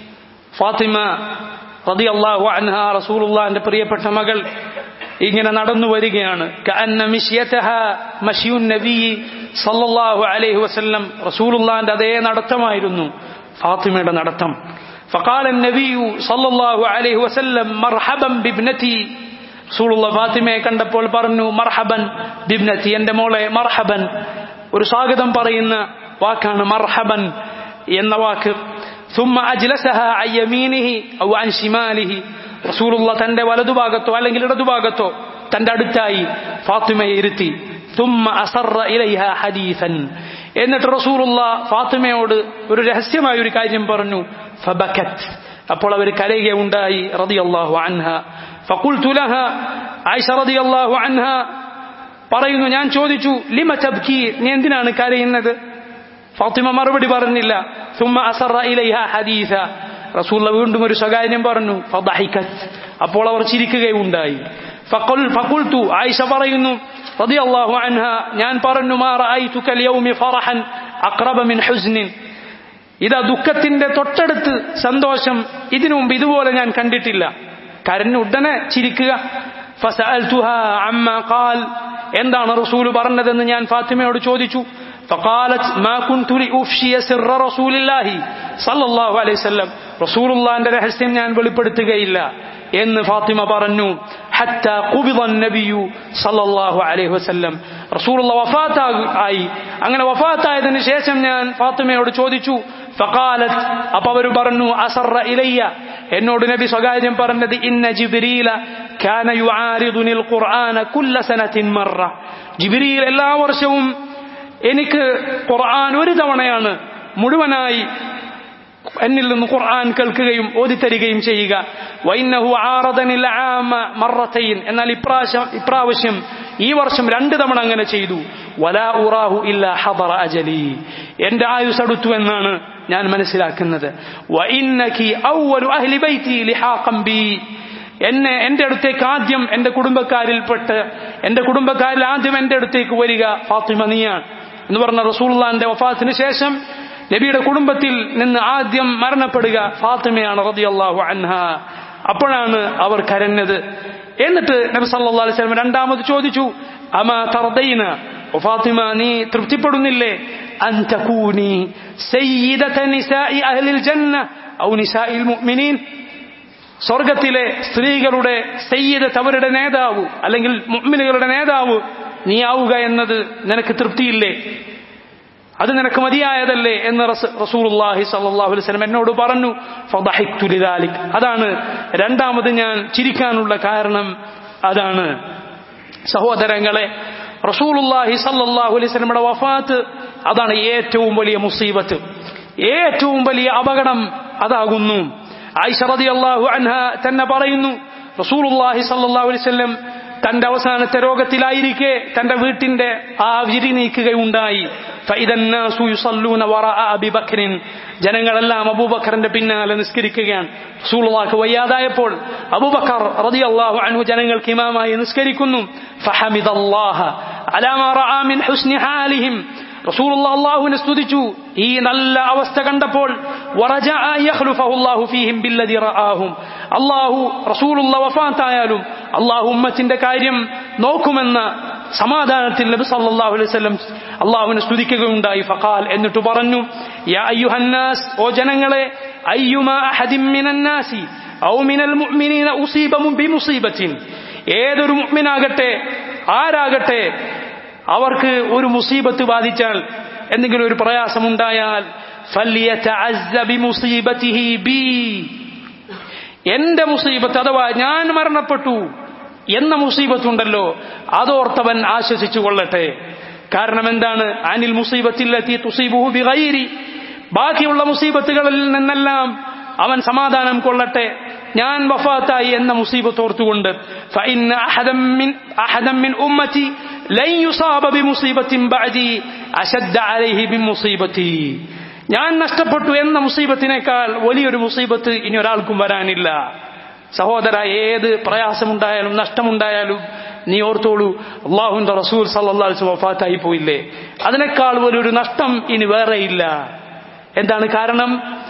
ഫാത്തിമ റളിയല്ലാഹു അൻഹ റസൂലുള്ളാഹിന്റെ പ്രിയപ്പെട്ട മകൾ ഇങ്ങനെ നടന്നു വരികയാണ് കഅന്ന മിശ്യതഹ മശ്യുൻ നബി സല്ലല്ലാഹു അലൈഹി വസല്ലം റസൂലുള്ളാഹിന്റെ അതേ നടത്തമായിരുന്നു ഫാത്തിമയുടെ നടത്തം فقال النبي صلى الله عليه وسلم مرحبا بابنتي റസൂലുള്ള ഫാത്തിമയെ കണ്ടപ്പോൾ പറഞ്ഞു മർഹബൻ ബിബ്നത്തി എന്റെ മോളെ മർഹബൻ ഒരു സ്വാഗതം പറയുന്ന വാക്കാണ് മർഹബൻ എന്ന വാക്ക് ثم أجلسها عن يمينه أو عن شماله റസൂലുള്ള തന്റെ വലതുഭാഗത്തോ അല്ലെങ്കിൽ ഇടതുഭാഗത്തോ തന്റെ അടുത്തായി ഫാത്തിമയെ ഇരുത്തി ثم أصر إليها حديثا എന്നിട്ട് റസൂലുള്ള ഫാത്തിമയോട് ഒരു രഹസ്യമായ ഒരു കാര്യം പറഞ്ഞു ഫബക്കത്ത് അപ്പോൾ അവർ കരയുകയുണ്ടായി റളിയല്ലാഹു അൻഹ ഫഖുൽതു ലഹ ആയിഷ റളിയല്ലാഹു അൻഹ പറയുന്നു ഞാൻ ചോദിച്ചു ലിമ തബ്കി നീ എന്തിനാണ് കരയുന്നത് ഫാത്തിമ മറുപടി പറഞ്ഞില്ല ثم أصر إليها حديثا റസൂള്ള വീണ്ടും ഒരു സ്വകാര്യം പറഞ്ഞു ഫദഹിക്കത്ത് അപ്പോൾ അവർ ചിരിക്കുകയുണ്ടായി ഫഖുൽ ഫഖുൽതു ആയിഷ പറയുന്നു റളിയല്ലാഹു അൻഹ ഞാൻ പറഞ്ഞു മാ റഅയ്തുക اليوم فرحا اقرب من حزن ഇതാ ദുഃഖത്തിന്റെ തൊട്ടടുത്ത് സന്തോഷം ഇതിനു മുമ്പ് ഇതുപോലെ ഞാൻ കണ്ടിട്ടില്ല കരഞ്ഞു ഉടനെ ചിരിക്കുക فسألتها عما قال എന്താണ് റസൂൽ പറഞ്ഞതെന്ന് ഞാൻ ഫാത്തിമയോട് ചോദിച്ചു فقالت ما كنت لأفشي سر رسول الله صلى الله عليه وسلم رسول الله രഹസ്യം ഞാൻ വെളിപ്പെടുത്തുകയില്ല എന്ന് ഫാത്തിമ പറഞ്ഞു حتى قبض النبي صلى الله عليه وسلم رسول الله വഫാത്തായി അങ്ങനെ വഫാത്തായതിനു ശേഷം ഞാൻ ഫാത്തിമയോട് ചോദിച്ചു فقالت അപ്പൊ അവർ പറഞ്ഞു അസറ ഇലയ്യ എന്നോട് നബി സ്വകാര്യം പറഞ്ഞത് ഇന്ന ജിബ്രീല كان يعارضني القرآن كل سنة مرة ജിബ്രീൽ എല്ലാ വർഷവും എനിക്ക് ഖുർആൻ ഒരു തവണയാണ് മുഴുവനായി എന്നിൽ നിന്ന് ഖുർആൻ കേൾക്കുകയും ഓതിത്തരികയും ചെയ്യുക വൈനഹു ആറദനിൽ ആമ മറത്തൈൻ എന്നാൽ ഇപ്രാവശ്യം ഇപ്രാവശ്യം ഈ വർഷം രണ്ട് തവണ അങ്ങനെ ചെയ്തു വലാ ഉറാഹു ഇല്ല ഹബറ അജലി എന്റെ ആയുസ് അടുത്തു എന്നാണ് ഞാൻ മനസ്സിലാക്കുന്നത് വഇന്നകി അവ്വലു അഹ്ലി ബൈതി ലിഹാഖം ബി എന്നെ എന്റെ അടുത്തേക്ക് ആദ്യം എന്റെ കുടുംബക്കാരിൽപ്പെട്ട് എന്റെ കുടുംബക്കാരിൽ ആദ്യം എന്റെ അടുത്തേക്ക് വരിക ഫാത്തിമ നീയാണ് എന്ന് പറഞ്ഞ റസൂള്ളാന്റെ വഫാത്തിന് ശേഷം നബിയുടെ കുടുംബത്തിൽ നിന്ന് ആദ്യം മരണപ്പെടുക ഫാത്തിമയാണ് റളിയല്ലാഹു അൻഹ അപ്പോഴാണ് അവർ കരഞ്ഞത് എന്നിട്ട് നബി സല്ലല്ലാഹു അലൈഹി വസല്ലം രണ്ടാമത് ചോദിച്ചു അമാ തർദൈന ഫാത്തിമ നീ തൃപ്തിപ്പെടുന്നില്ലേ അൻ തകൂനി സയ്യിദത നിസാഇ അഹ്ലിൽ ജന്ന ഔ നിസാഇൽ മുഅ്മിനീൻ സ്വർഗത്തിലെ സ്ത്രീകളുടെ സയ്യിദത്ത് അവരുടെ നേതാവ് അല്ലെങ്കിൽ മുഅ്മിനുകളുടെ നേതാവ് നീ ആവുക എന്നത് നിനക്ക് തൃപ്തിയില്ലേ അത് നിനക്ക് മതിയായതല്ലേ എന്ന് റസൂലുള്ളാഹി സല്ലല്ലാഹു അലൈഹി വസല്ലം എന്നോട് പറഞ്ഞു ഫദഹിക്തു ലിദാലിക് അതാണ് രണ്ടാമത് ഞാൻ ചിരിക്കാനുള്ള കാരണം അതാണ് സഹോദരങ്ങളെ റസൂലുള്ളാഹി സല്ലല്ലാഹു അലൈഹി വസല്ലമയുടെ വഫാത്ത് അതാണ് ഏറ്റവും വലിയ മുസീബത്ത് ഏറ്റവും വലിയ അപകടം അതാകുന്നു ആയിഷ റളിയല്ലാഹു അൻഹ തന്നെ പറയുന്നു റസൂലുള്ളാഹി സല്ലല്ലാഹു അലൈഹി വസല്ലം തന്റെ അവസാനത്തെ രോഗത്തിലായിരിക്കെ തന്റെ വീട്ടിന്റെ ആ വിരി നീക്കുകയുണ്ടായി ജനങ്ങളെല്ലാം അബൂബക്കറിന്റെ പിന്നാലെ നിസ്കരിക്കുകയാണ് റസൂലുള്ളാഹിക്ക് വയ്യാതായപ്പോൾ അബൂബക്കർ റളിയല്ലാഹു അൻഹു ജനങ്ങൾക്ക് ഇമാമായി നിസ്കരിക്കുന്നു ഫഹമിദല്ലാഹ അലാ മാ റആ മിൻ ഹുസ്നി ഹാലിഹിം റസൂലുള്ള അള്ളാഹുവിനെ സ്തുതിച്ചു ഈ നല്ല അവസ്ഥ കണ്ടപ്പോൾ അള്ളാഹു റസൂലുള്ള വഫാത്തായാലും അള്ളാഹു ഉമ്മത്തിന്റെ കാര്യം നോക്കുമെന്ന സമാധാനത്തിൽ നബി സല്ലല്ലാഹു അലൈഹി വസല്ലം അള്ളാഹുവിനെ സ്തുതിക്കുകയുണ്ടായി ഫഖാൽ എന്നിട്ട് പറഞ്ഞു യാ അയ്യുഹന്നാസ് ഓ ജനങ്ങളെ അയ്യുമാ അഹദിൻ മിനന്നാസി ഔ മിനൽ മുഅ്മിനീന ഉസീബ ബിമുസീബത്തിൻ ഏതൊരു മുഅ്മിനാകട്ടെ ആരാകട്ടെ അവർക്ക് ഒരു മുസീബത്ത് ബാധിച്ചാൽ എന്തെങ്കിലും ഒരു പ്രയാസമുണ്ടായാൽ ഫല്യതഅസ്സ ബിമുസീബതിഹി ബി എന്റെ മുസീബത്ത് അഥവാ ഞാൻ മരണപ്പെട്ടു എന്ന മുസീബത്തുണ്ടല്ലോ അതോർത്തവൻ ആശ്വസിച്ചു കൊള്ളട്ടെ കാരണം എന്താണ് അനിൽ മുസീബത്തില്ലെത്തി തുസീബുഹു ബിഗൈരി ബാക്കിയുള്ള മുസീബത്തുകളിൽ നിന്നെല്ലാം അവൻ സമാധാനം കൊള്ളട്ടെ ഞാൻ വഫാത്തായി എന്ന മുസീബത്ത് ഓർത്തുകൊണ്ട് فإن أحدا من أحدا من أمتي لن يصاب بمصيبة بعدي أشد عليه من مصيبتي ഞാൻ നഷ്ടപ്പെട്ടു എന്ന മുസീബത്തിനേക്കാൾ വലിയൊരു മുസീബത്ത് ഇനി ഒരാൾക്കും വരാനില്ല സഹോദര ഏത് പ്രയാസമുണ്ടായാലും നഷ്ടമുണ്ടായാലും നീ ഓർത്തോളൂ അള്ളാഹുന്റെ റസൂൽ സല്ലാസ് വഫാത്തായി പോയില്ലേ അതിനേക്കാൾ വലിയൊരു നഷ്ടം ഇനി വേറെയില്ല എന്താണ് കാരണം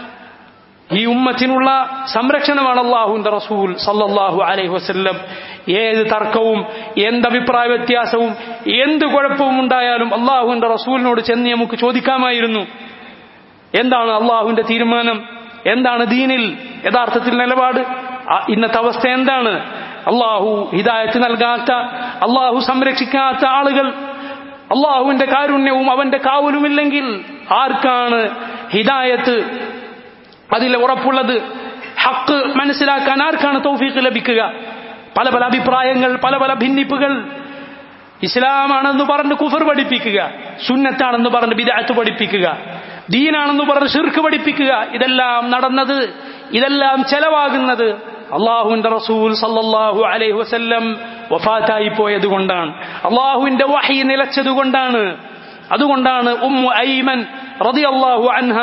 ഈ ഉമ്മത്തിനുള്ള സംരക്ഷണമാണ് അള്ളാഹുന്റെ റസൂൽ സല്ലല്ലാഹു അലൈഹി വസല്ലം ഏത് തർക്കവും എന്ത് അഭിപ്രായ വ്യത്യാസവും എന്ത് കുഴപ്പവും ഉണ്ടായാലും അള്ളാഹുവിന്റെ റസൂലിനോട് ചെന്ന് നമുക്ക് ചോദിക്കാമായിരുന്നു എന്താണ് അള്ളാഹുവിന്റെ തീരുമാനം എന്താണ് ദീനിൽ യഥാർത്ഥത്തിൽ നിലപാട് ഇന്നത്തെ അവസ്ഥ എന്താണ് അള്ളാഹു ഹിദായത്ത് നൽകാത്ത അള്ളാഹു സംരക്ഷിക്കാത്ത ആളുകൾ അള്ളാഹുവിന്റെ കാരുണ്യവും അവന്റെ കാവലുമില്ലെങ്കിൽ ആർക്കാണ് ഹിദായത്ത് അതിൽ ഉറപ്പുള്ളത് ഹക്ക് മനസ്സിലാക്കാൻ ആർക്കാണ് തൗഫീഖ് ലഭിക്കുക പല പല അഭിപ്രായങ്ങൾ പല പല ഭിന്നിപ്പുകൾ ഇസ്ലാമാണെന്ന് പറഞ്ഞ് കുഫർ പഠിപ്പിക്കുക സുന്നത്താണെന്ന് പറഞ്ഞ് വിദാത്ത് പഠിപ്പിക്കുക ദീനാണെന്ന് പറഞ്ഞ് ഷിർക്ക് പഠിപ്പിക്കുക ഇതെല്ലാം നടന്നത് ഇതെല്ലാം ചെലവാകുന്നത് അള്ളാഹുവിന്റെ റസൂൽ സല്ലല്ലാഹു അലൈഹി വസല്ലം വഫാത്തായി പോയത് കൊണ്ടാണ് അള്ളാഹുവിന്റെ വഹി നിലച്ചത് കൊണ്ടാണ് അതുകൊണ്ടാണ് ഉമ്മു ഐമൻ റളിയല്ലാഹു അൻഹ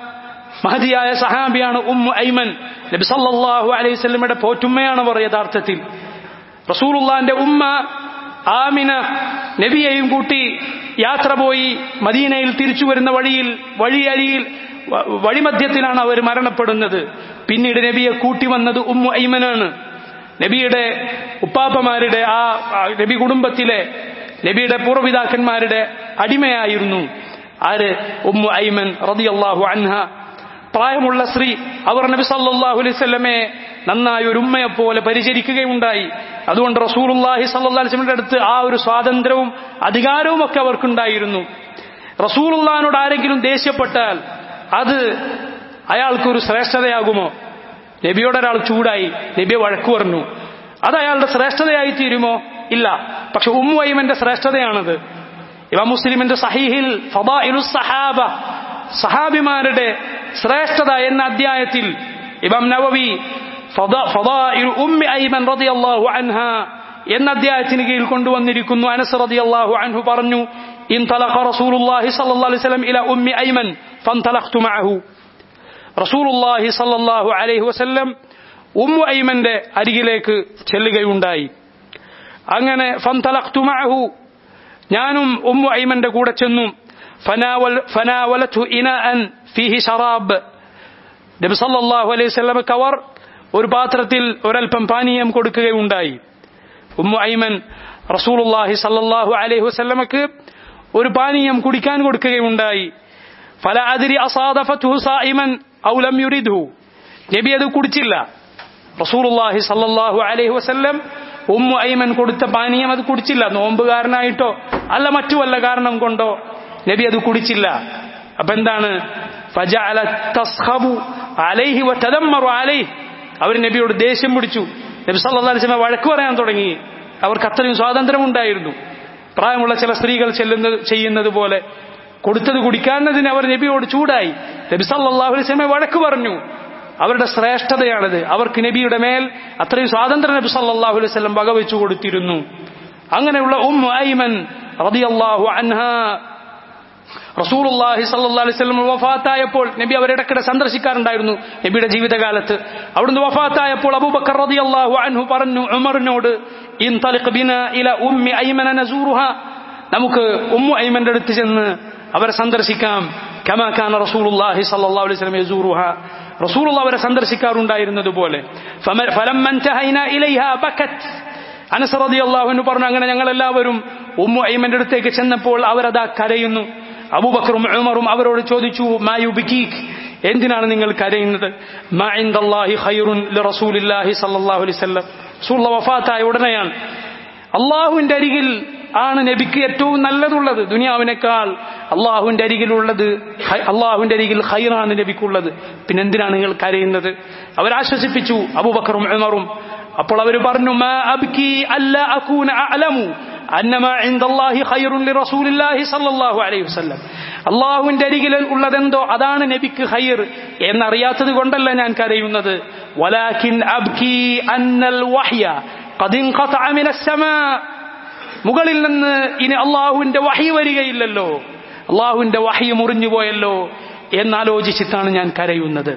മഹതിയായ സഹാബിയാണ് ഉമ്മു ഐമൻ നബി സല്ലല്ലാഹു അലൈഹി വസല്ലമയുടെ പോറ്റുമ്മയാണ് അവർ യഥാർത്ഥത്തിൽ റസൂലുള്ളാന്റെ ഉമ്മ ആമിന നബിയെയും കൂട്ടി യാത്ര പോയി മദീനയിൽ തിരിച്ചു വരുന്ന വഴിയിൽ വഴിയരിയിൽ വഴിമധ്യത്തിലാണ് അവർ മരണപ്പെടുന്നത് പിന്നീട് നബിയെ കൂട്ടി വന്നത് ഉമ്മു ഐമനാണ് നബിയുടെ ഉപ്പാപ്പമാരുടെ ആ നബി കുടുംബത്തിലെ നബിയുടെ പൂർവ്വപിതാക്കന്മാരുടെ അടിമയായിരുന്നു ആര് ഉമ്മു ഐമൻ റളിയല്ലാഹു അൻഹ പ്രായമുള്ള സ്ത്രീ അവർ നബി സല്ലല്ലാഹു അലൈഹി വസല്ലമയെ നന്നായി ഒരു ഉമ്മയെ പോലെ പരിചരിക്കുകയുണ്ടായി അതുകൊണ്ട് റസൂലുള്ളാഹി സല്ലല്ലാഹു അലൈഹി വസല്ലമയുടെ അടുത്ത് ആ ഒരു സ്വാതന്ത്ര്യവും അധികാരവും ഒക്കെ അവർക്കുണ്ടായിരുന്നു റസൂലുള്ളാഹിനോട് ആരെങ്കിലും ദേഷ്യപ്പെട്ടാൽ അത് അയാൾക്കൊരു ശ്രേഷ്ഠതയാകുമോ നബിയോട് ഒരാൾ ചൂടായി നബിയെ വഴക്കു പറഞ്ഞു അത് അയാളുടെ ശ്രേഷ്ഠതയായി തീരുമോ ഇല്ല പക്ഷെ ഉമ്മു ഐമന്റെ ശ്രേഷ്ഠതയാണത് ഇവ മുസ്ലിമിന്റെ സഹീഹിൽ ഫദാഇലു സഹാബ സഹാബിമാരുടെ ശ്രേഷ്ഠത എന്ന അധ്യായത്തിൽ ഇമാം നവവി ഫദാഇലു ഉമ്മി ഐമൻ റളിയല്ലാഹു അൻഹ എന്ന അധ്യായത്തിന് കീഴിൽ കൊണ്ടുവന്നിരിക്കുന്നു അനസ് റളിയല്ലാഹു അൻഹു പറഞ്ഞു انطلق رسول الله صلى الله عليه وسلم إلى أم أيمن فانطلقت معه رسول الله صلى الله عليه وسلم ഉമ്മു ഐമന്റെ അരികിലേക്ക് ചെല്ലുകയുണ്ടായി അങ്ങനെ ഫന്തലഖ്തു മഅഹു ഞാനും ഉമ്മു ഐമന്റെ കൂടെ ചെന്നു ഫനാവൽ ഫനാവലത്തു ഇനാഅൻ ഫീഹി ശറാബ് നബി സല്ലല്ലാഹു അലൈഹി വസല്ലമക്ക് അവർ ഒരു പാത്രത്തിൽ ഒരൽപ്പം പാനീയം കൊടുക്കുകയുണ്ടായി ഉമ്മു ഐമൻ റസൂലുള്ളാഹി സല്ലല്ലാഹു അലൈഹി വസല്ലമക്ക് ഒരു പാനീയം കുടിക്കാൻ കൊടുക്കുകയുണ്ടായി ഫല അതിരി അസാദഫത്ഹു സായിമൻ ഔ ലം യുരിദ്ഹു നബി അത് കുടിച്ചില്ല റസൂലുള്ളാഹി സല്ലല്ലാഹു അലൈഹി വസല്ലം ഉമ്മു ഐമൻ കൊടുത്ത പാനീയം അത് കുടിച്ചില്ല നോമ്പുകാരനായിട്ടോ അല്ല മറ്റു വല്ല കാരണം കൊണ്ടോ നബി അത് കുടിച്ചില്ല അപ്പൊ എന്താണ് അലൈഹി അലൈഹി അവർ നബിയോട് ദേഷ്യം പിടിച്ചു നബി സല്ലല്ലാഹു അലൈഹി വസല്ലം വഴക്ക് പറയാൻ തുടങ്ങി അവർക്ക് അത്രയും സ്വാതന്ത്ര്യമുണ്ടായിരുന്നു പ്രായമുള്ള ചില സ്ത്രീകൾ ചെല്ലുന്നത് ചെയ്യുന്നത് പോലെ കൊടുത്തത് കുടിക്കാന്നതിന് അവർ നബിയോട് ചൂടായി നബി സല്ലല്ലാഹു അലൈഹി വസല്ലം വഴക്ക് പറഞ്ഞു അവരുടെ ശ്രേഷ്ഠതയാണിത് അവർക്ക് നബിയുടെ മേൽ അത്രയും സ്വാതന്ത്ര്യം നബി സല്ലല്ലാഹു അലൈഹി വസല്ലം വകവെച്ചു കൊടുത്തിരുന്നു അങ്ങനെയുള്ള ഉം ഐമൻ റളിയല്ലാഹു അൻഹ റസൂലുള്ളാഹി സല്ലല്ലാഹു അലൈഹി വസല്ലം വഫാത്തായപ്പോൾ നബി അവരിടക്കിടെ സന്ദർശിക്കാറുണ്ടായിരുന്നു നബിയുടെ ജീവിതകാലത്ത് അവിടുന്ന് വഫാത്തായപ്പോൾ അബൂബക്കർ റളിയല്ലാഹു അൻഹു പറഞ്ഞു ഉമറിനോട് ഇൻതലിഖ് ബിന ഇല ഉമ്മി ഐമന നസൂറുഹ നമുക്ക് ഉമ്മു ഐമന്റെ അടുത്ത് ചെന്ന് അവരെ സന്ദർശിക്കാം കമാ കാന റസൂലുള്ളാഹി സല്ലല്ലാഹു അലൈഹി വസല്ലം യസൂറുഹ റസൂലുള്ള അവരെ സന്ദർശിക്കാറുണ്ടായിരുന്നത് പോലെ അനസ് റളിയല്ലാഹു അൻഹു പറഞ്ഞു അങ്ങനെ ഞങ്ങൾ എല്ലാവരും ഉമ്മു ഐമന്റെ അടുത്തേക്ക് ചെന്നപ്പോൾ അവരതാ കരയുന്നു അബൂബക്കറും ഉമറും അവരോട് ചോദിച്ചു മായുബിക്കീക് എന്തിനാണ് നിങ്ങൾ കരയുന്നത് മാ ഇൻദല്ലാഹി ഖൈറുൻ ലിറസൂലില്ലാഹി സല്ലല്ലാഹു അലൈഹി വസല്ലം റസൂലുള്ള വഫാത്തായ ഉടനെയാണ് അള്ളാഹുവിന്റെ അരികിൽ ആണ് നബിക്ക് ഏറ്റവും നല്ലതുള്ളത് ദുനിയാവിനേക്കാൾ അള്ളാഹുവിന്റെ അരികിലുള്ളത് ഹൈ- അള്ളാഹുവിന്റെ അരികിൽ ഹൈറാണ് നബിക്കുള്ളത് പിന്നെ എന്തിനാണ് നിങ്ങൾ കരയുന്നത് അവരാശ്വസിപ്പിച്ചു അബൂബക്കറും ഉമറും അപ്പോൾ അവർ പറഞ്ഞു മാ അബ്കി അല്ല അകൂന അഅലമു അന്നമാ ഇൻദല്ലാഹി ഖൈറുൻ ലിറസൂലില്ലാഹി സ്വല്ലല്ലാഹു അലൈഹി വസല്ലം അള്ളാഹുവിന്റെ അരികിൽ ഉള്ളതെന്തോ അതാണ് നബിക്ക് ഖൈർ എന്നറിയാത്തത് കൊണ്ടല്ല ഞാൻ കരയുന്നത് വലാകിൻ അബ്കി അന്നൽ വഹ്യ ഖദ് ഇൻഖതഅ മിനസ് സമാ മുകളിൽ നിന്ന് ഇനി അള്ളാഹുവിന്റെ വഹി വരികയില്ലല്ലോ അള്ളാഹുവിന്റെ വഹി മുറിഞ്ഞു പോയല്ലോ എന്നാലോചിച്ചിട്ടാണ് ഞാൻ കരയുന്നത്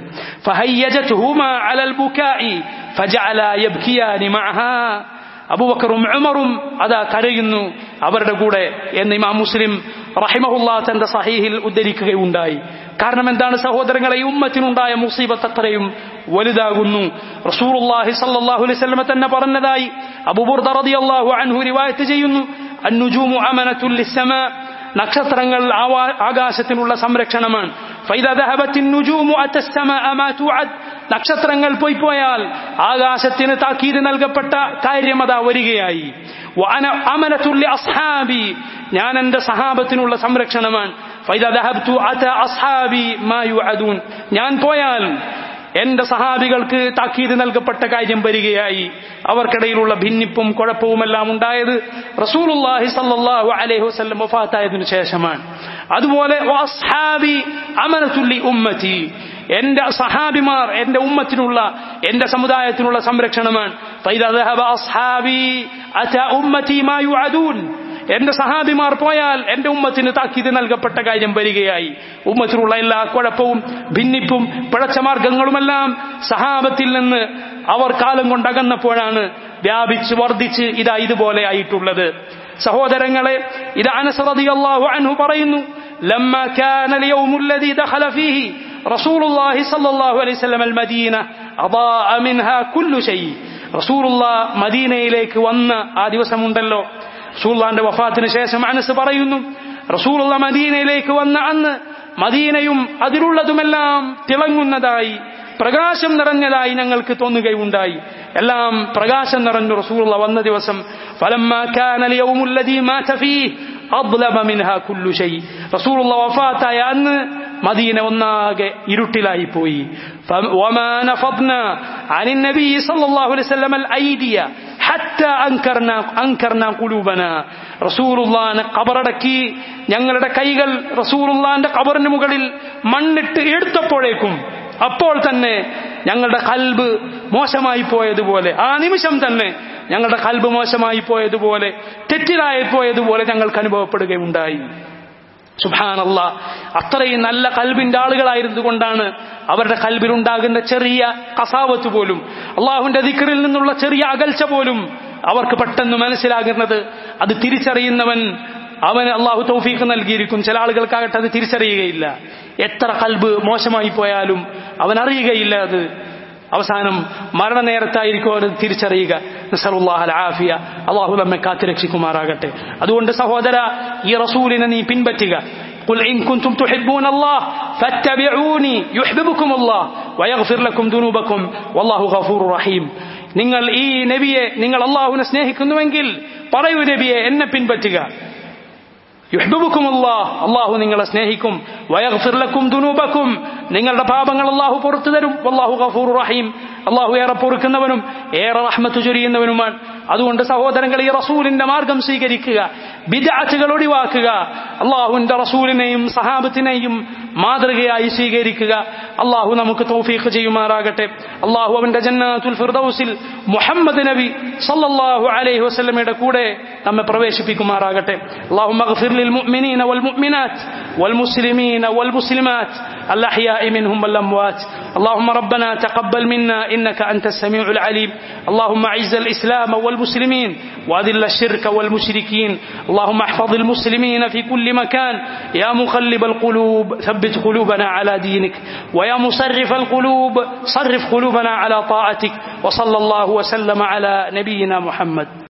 فهيجتهما على البكاء فجعلا يبكيان معها അബൂബക്കറും ഉമറും അതാ കരയുന്നു അവരുടെ കൂടെ എന്ന് ഇമാം മുസ്ലിം റഹിമഹുല്ലാ തന്റെ സഹീഹിൽ ഉദ്ധരിക്കുകയുണ്ടായി കാരണം എന്താണ് സഹോദരങ്ങളെ ഈ ഉമ്മത്തിനുണ്ടായ മുസീബത്ത് അത്രയും വലുതാകുന്നു റസൂലുള്ളാഹി സല്ലല്ലാഹു അലൈഹി വസല്ലം തന്നെ പറഞ്ഞതായി അബൂബുർദ റളിയല്ലാഹു അൻഹു റിവായത്ത് ചെയ്യുന്നു അന്നുജൂമു അമനത്തുൽ ലിസ്സമാ നക്ഷത്രങ്ങൾ ആവാ- ആകാശത്തിനുള്ള സംരക്ഷണമാണ് ഫൈദ ദഹബത്തിൻ നുജൂമു അത്തസ്സമാഅ മാ തുഅദ് നക്ഷത്രങ്ങൾ പോയി പോയാൽ ആകാശത്തിന് താക്കീത് നൽകപ്പെട്ട കാര്യം അതാ വരികയായി വഅന അമനത്തുൽ അസ്ഹാബി ഞാൻ എന്റെ സഹാബത്തിനുള്ള സംരക്ഷണമാണ് ഫൈദ ദഹബ്തു അത അസ്ഹാബി മാ യുഅദൂൻ ഞാൻ പോയാൽ എന്റെ സഹാബികൾക്ക് താക്കീത് നൽകപ്പെട്ട കാര്യം വരികയായി അവർക്കിടയിലുള്ള ഭിന്നിപ്പും കുഴപ്പവുമെല്ലാം ഉണ്ടായത് റസൂലുള്ളാഹി സല്ലല്ലാഹു അലൈഹി വസല്ലം വഫാത്തായതിനു ശേഷമാണ് അതുപോലെ വഅസ്ഹാബി അമനത്തുല്ലി ഉമ്മത്തി എന്റെ സഹാബിമാർ എന്റെ ഉമ്മത്തിനുള്ള എന്റെ സമുദായത്തിനുള്ള സംരക്ഷണമാണ് ഫൈദ ദഹബ അസ്ഹാബി അത ഉമ്മത്തി മാ യുഅദൂൻ എന്റെ സഹാബിമാർ പോയാൽ എന്റെ ഉമ്മത്തിന് താക്കീത് നൽകപ്പെട്ട കാര്യം വരികയായി ഉമ്മത്തിനുള്ള എല്ലാ കുഴപ്പവും ഭിന്നിപ്പും പിഴച്ച മാർഗങ്ങളുമെല്ലാം സഹാബത്തിൽ നിന്ന് അവർ കാലം കൊണ്ടകന്നപ്പോഴാണ് വ്യാപിച്ച് വർദ്ധിച്ച് ഇതാ ഇതുപോലെ ആയിട്ടുള്ളത് സഹോദരങ്ങളെ ഇത് അനസ് റളിയല്ലാഹു അൻഹു പറയുന്നു لما كان اليوم الذي دخل فيه رسول الله صلى الله عليه وسلم المدينة أضاء منها كل شيء رسول الله മദീനയിലേക്ക് വന്ന ആ ദിവസമുണ്ടല്ലോ റസൂള്ളാന്റെ വഫാത്തിന് ശേഷം അനസ് പറയുന്നു റസൂലുള്ള മദീനയിലേക്ക് വന്ന അന്ന് മദീനയും അതിലുള്ളതുമെല്ലാം തിളങ്ങുന്നതായി പ്രകാശം നിറഞ്ഞതായി ഞങ്ങൾക്ക് തോന്നുകയുണ്ടായി എല്ലാം പ്രകാശം നിറഞ്ഞു റസൂലുള്ള വന്ന ദിവസം فلما كان اليوم الذي مات فيه أظلم منها كل شيء റസൂലുള്ള വഫാത്തായ അന്ന് മദീന ഒന്നാകെ ഇരുട്ടിലായി പോയി وما نفضنا عن النبي صلى الله عليه وسلم الأيدي حتى أنكرنا أنكرنا قلوبنا رسول الله കബറടക്കി ഞങ്ങളുടെ കൈകൾ റസൂലുള്ളാന്റെ കബറിന് മുകളിൽ മണ്ണിട്ട് എടുത്തപ്പോഴേക്കും അപ്പോൾ തന്നെ ഞങ്ങളുടെ കൽബ് മോശമായി പോയതുപോലെ ആ നിമിഷം തന്നെ ഞങ്ങളുടെ കൽബ് മോശമായി പോയതുപോലെ തെറ്റിലായി പോയതുപോലെ ഞങ്ങൾക്ക് അനുഭവപ്പെടുകയുണ്ടായി സുബാനല്ല അത്രയും നല്ല കൽബിന്റെ ആളുകളായിരുന്നു കൊണ്ടാണ് അവരുടെ കൽബിലുണ്ടാകുന്ന ചെറിയ കസാവത്ത് പോലും അള്ളാഹുവിന്റെ ദിക്കറിൽ നിന്നുള്ള ചെറിയ അകൽച്ച പോലും അവർക്ക് പെട്ടെന്ന് മനസ്സിലാകുന്നത് അത് തിരിച്ചറിയുന്നവൻ അവന് അള്ളാഹു തൗഫീഖ് നൽകിയിരിക്കും ചില ആളുകൾക്കാകട്ടെ അത് തിരിച്ചറിയുകയില്ല എത്ര കൽബ് മോശമായി പോയാലും അവൻ അറിയുകയില്ല അത് അവസാനം മരണനേരത്തായിരിക്കും അവൻ തിരിച്ചറിയുക നസറുല്ലാഹൽ ആഫിയ അള്ളാഹു നമ്മെ കാത്തുരക്ഷിക്കുമാറാകട്ടെ അതുകൊണ്ട് സഹോദര ഈ റസൂലിനെ നീ പിൻപറ്റുക قل إن كنتم تحبون الله فاتبعوني يحببكم الله ويغفر لكم ذنوبكم والله غفور رحيم നിങ്ങൾ ഈ നബിയെ നിങ്ങൾ അള്ളാഹുവിനെ സ്നേഹിക്കുന്നുവെങ്കിൽ പറയൂ നബിയെ എന്നെ പിൻപറ്റുക യുഹ്ബുബുക്കും അല്ലാഹ് അള്ളാഹു നിങ്ങളെ സ്നേഹിക്കും വയഗ്ഫിർ ലക്കും ദുനൂബക്കും നിങ്ങളുടെ പാപങ്ങൾ അള്ളാഹു പുറത്തു തരും വല്ലാഹു ഗഫൂർ റഹീം അള്ളാഹു ഏറെ പൊറുക്കുന്നവനും ഏറെ റഹ്മത്ത് ചൊരിയുന്നവനുമാണ് അതുകൊണ്ട് സഹോദരങ്ങൾ ഈ റസൂലിന്റെ മാർഗം സ്വീകരിക്കുക ബിദാറ്റുകൾ ഒഴിവാക്കുക അള്ളാഹുവിന്റെ റസൂലിനെയും സഹാബത്തിനെയും മാതൃകയായി സ്വീകരിക്കുക അള്ളാഹു നമുക്ക് തൗഫീഖ് ചെയ്യുമാറാകട്ടെ അള്ളാഹു അവന്റെ ജന്നാത്തുൽ ഫിർദൗസിൽ മുഹമ്മദ് നബി സല്ലല്ലാഹു അലൈഹി വസല്ലമയുടെ കൂടെ നമ്മെ പ്രവേശിപ്പിക്കുമാറാകട്ടെ അള്ളാഹു മഗ്ഫിർ للمؤمنين والمؤمنات والمسلمين والمسلمات الأحياء منهم والأموات اللهم ربنا تقبل منا إنك أنت السميع العليم اللهم أعز الإسلام والمسلمين وأذل الشرك والمشركين اللهم احفظ المسلمين في كل مكان يا مقلب القلوب ثبت قلوبنا على دينك ويا مصرف القلوب صرف قلوبنا على طاعتك وصلى الله وسلم على نبينا محمد